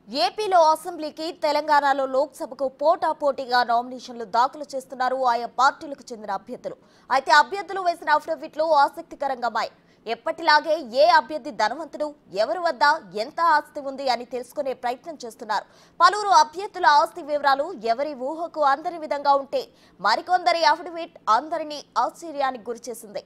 ఏపీలో అసెంబ్లీకి తెలంగాణలో లోక్సభకు పోటాపోటీగా నామినేషన్లు దాఖలు చేస్తున్నారు ఆయా పార్టీలకు చెందిన అభ్యర్థులు అయితే అభ్యర్థులు వేసిన అఫిడవిట్లు ఆసక్తికరంగా మాయి ఎప్పటిలాగే ఏ అభ్యర్థి ధనవంతుడు ఎవరి వద్ద ఎంత ఆస్తి ఉంది అని తెలుసుకునే ప్రయత్నం చేస్తున్నారు పలువురు అభ్యర్థుల ఆస్తి వివరాలు ఎవరి ఊహకు అందని విధంగా ఉంటే మరికొందరి అఫిడవిట్ అందరినీ ఆశ్చర్యానికి గురిచేసింది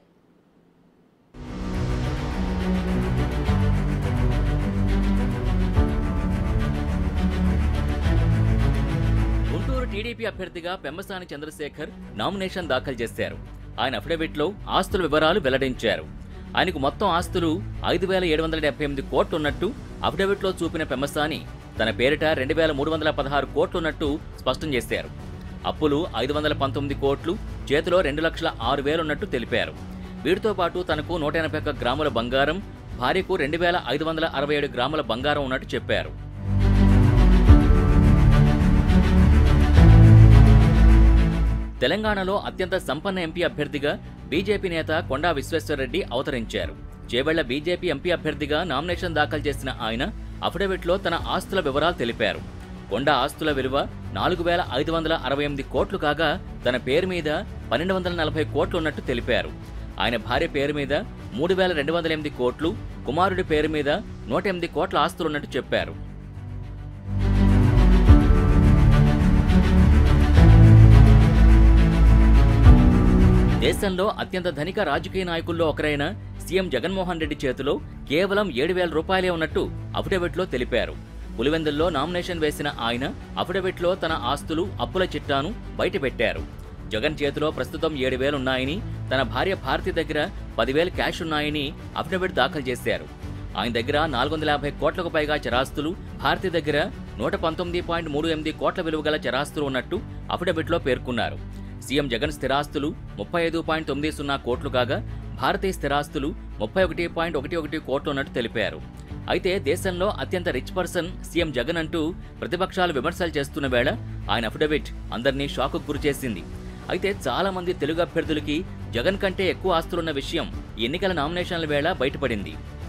గుంటూరు టీడీపీ అభ్యర్థిగా పెమ్మసాని చంద్రశేఖర్ నామినేషన్ దాఖలు చేశారు ఆయన అఫిడవిట్లో ఆస్తుల వివరాలు వెల్లడించారు ఆయనకు మొత్తం ఆస్తులు ఐదు వేల ఏడు వందల డెబ్బై ఎనిమిది కోట్లు ఉన్నట్టు అఫిడవిట్లో చూపిన పెమ్మసాని తన పేరిట రెండు వేల మూడు వందల పదహారు కోట్లున్నట్టు స్పష్టం చేశారు అప్పులు ఐదు వందల పంతొమ్మిది కోట్లు చేతిలో రెండు లక్షల ఆరు వేలున్నట్టు తెలిపారు వీటితో పాటు తనకు నూట ఎనభై ఒక్క గ్రాముల బంగారం భార్యకు రెండు వేల ఐదు వందల అరవై ఏడు గ్రాముల బంగారం ఉన్నట్టు చెప్పారు తెలంగాణలో అత్యంత సంపన్న ఎంపీ అభ్యర్థిగా బీజేపీ నేత కొండా విశ్వేశ్వరరెడ్డి అవతరించారు చేవెళ్ల బీజేపీ ఎంపీ అభ్యర్థిగా నామినేషన్ దాఖలు చేసిన ఆయన అఫిడవిట్లో తన ఆస్తుల వివరాలు తెలిపారు కొండా ఆస్తుల విలువ నాలుగు వేల ఐదు వందల అరవై ఎనిమిది కోట్లు కాగా తన పేరు మీద పన్నెండు వందల నలభై కోట్లు ఉన్నట్టు తెలిపారు ఆయన భార్య పేరు మీద మూడు వేల రెండు వందల ఎనిమిది కోట్లు కుమారుడి పేరు మీద నూట ఎనిమిది కోట్ల ఆస్తులున్నట్టు చెప్పారు దేశంలో అత్యంత ధనిక రాజకీయ నాయకుల్లో ఒకరైన సీఎం జగన్మోహన్ రెడ్డి చేతిలో కేవలం ఏడు వేల రూపాయలే ఉన్నట్టు అఫిడవిట్లో తెలిపారు పులివెందుల్లో నామినేషన్ వేసిన ఆయన అఫిడవిట్లో తన ఆస్తులు అప్పుల చిట్టాను బయటపెట్టారు జగన్ చేతిలో ప్రస్తుతం ఏడు వేలున్నాయని తన భార్య భారతి దగ్గర పదివేలు క్యాష్ ఉన్నాయని అఫిడవిట్ దాఖలు చేశారు ఆయన దగ్గర నాలుగు వందల యాభై కోట్లకు పైగా చరాస్తులు భారతి దగ్గర నూట పంతొమ్మిది పాయింట్ మూడు ఎనిమిది కోట్ల విలువ గల చరాస్తులు ఉన్నట్టు అఫిడవిట్లో పేర్కొన్నారు సీఎం జగన్ స్థిరాస్తులు ముప్పై ఐదు పాయింట్ తొమ్మిది సున్నా కోట్లు కాగా భారతీయ స్థిరాస్తులు ముప్పై ఒకటి పాయింట్ ఒకటి ఒకటి కోట్లు ఉన్నట్టు తెలిపారు అయితే దేశంలో అత్యంత రిచ్ పర్సన్ సీఎం జగన్ అంటూ ప్రతిపక్షాలు విమర్శలు చేస్తున్న వేళ ఆయన అఫిడవిట్ అందరినీ షాకు గురిచేసింది అయితే చాలా మంది తెలుగు అభ్యర్థులకి జగన్ కంటే ఎక్కువ ఆస్తులున్న విషయం ఎన్నికల నామినేషన్ల వేళ బయటపడింది